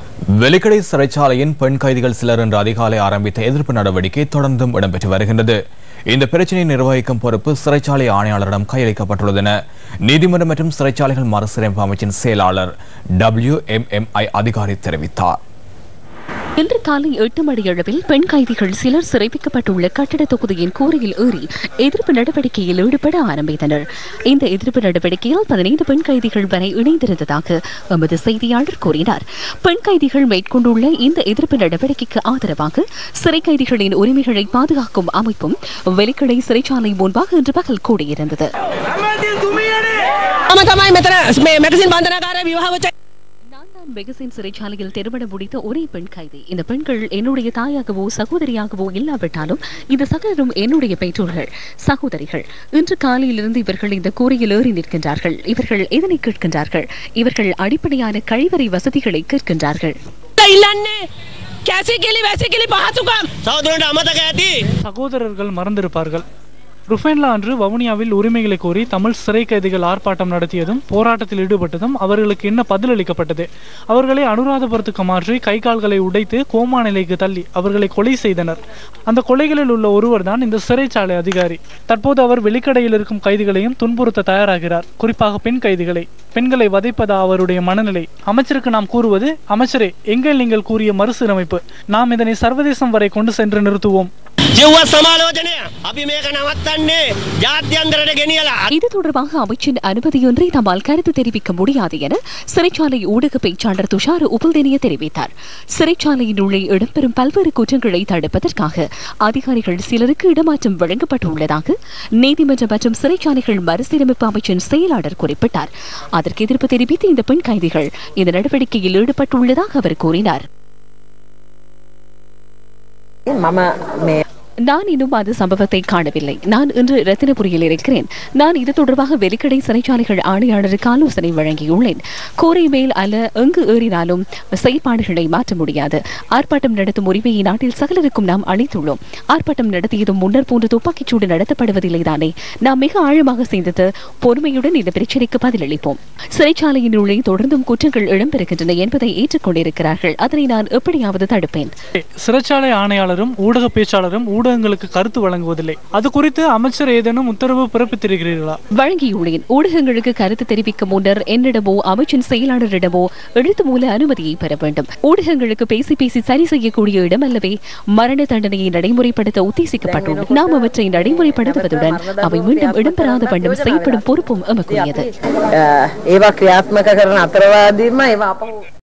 வெலிக்கடை சிறைச்சாலையின் பெண் கைதிகள் சிலர் இன்று அதிகாலை ஆரம்பித்த எதிர்ப்பு நடவடிக்கை தொடர்ந்தும் இடம்பெற்று வருகின்றது இந்த பிரச்சினையை நிர்வகிக்கும் பொறுப்பு சிறைச்சாலை ஆணையாளரிடம் கையளிக்கப்பட்டுள்ளது என நீதிமன்றம் மற்றும் சிறைச்சாலைகள் மறுசீரமைப்பு அமைச்சின் செயலாளர் டபிள்யூ எம் எம் ஐ அதிகாரி தெரிவித்தார் இன்று காலை எட்டு மணி அளவில் பெண் கைதிகள் சிலர் சிறைப்பிக்கப்பட்டுள்ள கட்டட தொகுதியின் கூரையில் ஏறி எதிர்ப்பு நடவடிக்கையில் ஈடுபட ஆரம்பித்தனர் இந்த எதிர்ப்பு நடவடிக்கையில் பதினைந்து பெண் கைதிகள் வரை இணைந்திருந்ததாக எமது செய்தியாளர் கூறினார் பெண் கைதிகள் மேற்கொண்டுள்ள இந்த எதிர்ப்பு நடவடிக்கைக்கு ஆதரவாக சிறை கைதிகளின் உரிமைகளை பாதுகாக்கும் அமைப்பும் வெலிக்கடை சிறைச்சாலை முன்பாக இன்று பகல் கூடியிருந்தது මම තමයි මෙතන මේ මැගසින් බන්ධනාකාර විවාහවච நான் தான் மெகசின் சிறைச்சாலையில் திருமணம் முடித்த ஒரே பெண் கைதி இந்த பெண்கள் என்னுடைய தாயாகவோ சகோதரியாகவோ இல்லாவிட்டாலும் இந்த சகலரும் என்னுடைய பெற்றோர்கள் சகோதரிகள் இன்று காலையிலிருந்து இவர்கள் இந்த கூரையில் ஏறி நிற்கின்றார்கள் இவர்கள் எதனை கேட்கின்றார்கள் இவர்கள் அடிப்படையான கழிவறை வசதிகளை கேட்கின்றார்கள் ඉල්ලන්නේ කැසිකිලි වැසිකිලි පහසුකම් සෞදරට අමතක ඇති சகோதரர்கள் மறந்திருப்பார்கள் ருஃபேன்லா அன்று வவுனியாவில் உரிமைகளை கோரி தமிழ் சிறை கைதிகள் ஆர்ப்பாட்டம் நடத்தியதும் போராட்டத்தில் ஈடுபட்டதும் அவர்களுக்கு என்ன பதிலளிக்கப்பட்டது அவர்களை அனுராதபுரத்துக்கு மாற்றி கை கால்களை உடைத்து கோமா நிலைக்கு தள்ளி அவர்களை கொலை செய்தனர் அந்த கொலைகளில் உள்ள ஒருவர் தான் இந்த சிறைச்சாலை அதிகாரி தற்போது அவர் வெளிக்கடையில் இருக்கும் கைதிகளையும் துன்புறுத்த தயாராகிறார் குறிப்பாக பெண் கைதிகளை பெண்களை வதைப்பதா அவருடைய மனநிலை அமைச்சருக்கு நாம் கூறுவது அமைச்சரே எங்கள் நீங்கள் கூறிய மறுசீரமைப்பு நாம் இதனை சர்வதேசம் வரை கொண்டு சென்று நிறுத்துவோம் ජිව්ව සමාලෝචනය අපි මේක නවත්තන්නේ ජාත්‍යන්තරට ගෙනියලා இது தொடர்பாக அமைச்சின் அனுமதியொன்றை நம்மால் கருத்து தெரிவிக்க முடியாது என சிறைச்சாலை ஊடக பேச்சாளர் துஷார் உபல்தேனிய தெரிவித்தார் சிறைச்சாலையின் உள்ளே இடம்பெறும் பல்வேறு குற்றங்களை தடுப்பதற்காக அதிகாரிகள் சிலருக்கு இடமாற்றம் வழங்கப்பட்டுள்ளதாக நீதிமன்றம் மற்றும் சிறைச்சாலைகள் மறுசீரமைப்பு அமைச்சின் செயலாளர் குறிப்பிட்டார் அதற்கு எதிர்ப்பு தெரிவித்து இந்த பெண் கைதிகள் இந்த நடவடிக்கையில் ஈடுபட்டுள்ளதாக அவர் கூறினார் මම මේ நான் இன்னும் அந்த சம்பவத்தை காணவில்லை நான் இன்று ரத்தினபுரியில் இருக்கிறேன் நான் இது தொடர்பாக வெலிக்கடை சிறைச்சாலைகள் ஆணையாளருக்கு ஆலோசனை வழங்கியுள்ளேன் கூரை மேல் அல்ல எங்கு ஏறினாலும் செயற்பாடுகளை மாற்ற முடியாது ஆர்ப்பாட்டம் நடத்தும் உரிமையை நாட்டில் சகலருக்கும் நாம் அளித்துள்ளோம் ஆர்ப்பாட்டம் நடத்தியதும் முன்னர் போன்று துப்பாக்கிச்சூடு நடத்தப்படுவதில்லை தானே நாம் மிக ஆழமாக சிந்தித்து பொறுமையுடன் இந்த பிரச்சினைக்கு பதிலளிப்போம் சிறைச்சாலையின் உள்ளே தொடர்ந்தும் குற்றங்கள் இடம்பெறுகின்றன என்பதை ஏற்றுக்கொண்டிருக்கிறார்கள் அதனை நான் எப்படியாவது தடுப்பேன் சிறைச்சாலை ஆணையாளரும் ஊடக பேச்சாளரும் ஊடகங்களுக்கு கருத்து வழங்குவதில்லை அது குறித்து அமைச்சர் ஏதேனும் உத்தரவு பிறப்பித்திருக்கிறீர்களா வழங்கியுள்ளேன் ஊடகங்களுக்கு கருத்து தெரிவிக்கும் முன்னர் என்னிடமோ அமைச்சின் செயலாளரிடமோ எழுத்து மூல அனுமதியை பெற வேண்டும் ஊடகங்களுக்கு பேசி பேசி சரி செய்யக்கூடிய இடம் அல்லவே மரண தண்டனையை நடைமுறைப்படுத்த உத்தேசிக்கப்பட்டுள்ளது நாம் அவற்றை நடைமுறைப்படுத்துவதுடன் அவை மீண்டும் இடம்பெறாத வண்ணம் செயல்படும் பொறுப்பும் எமக்குரியது ඒවා ක්‍රියාත්මක කරන අතරවාදීම ඒවා අපහු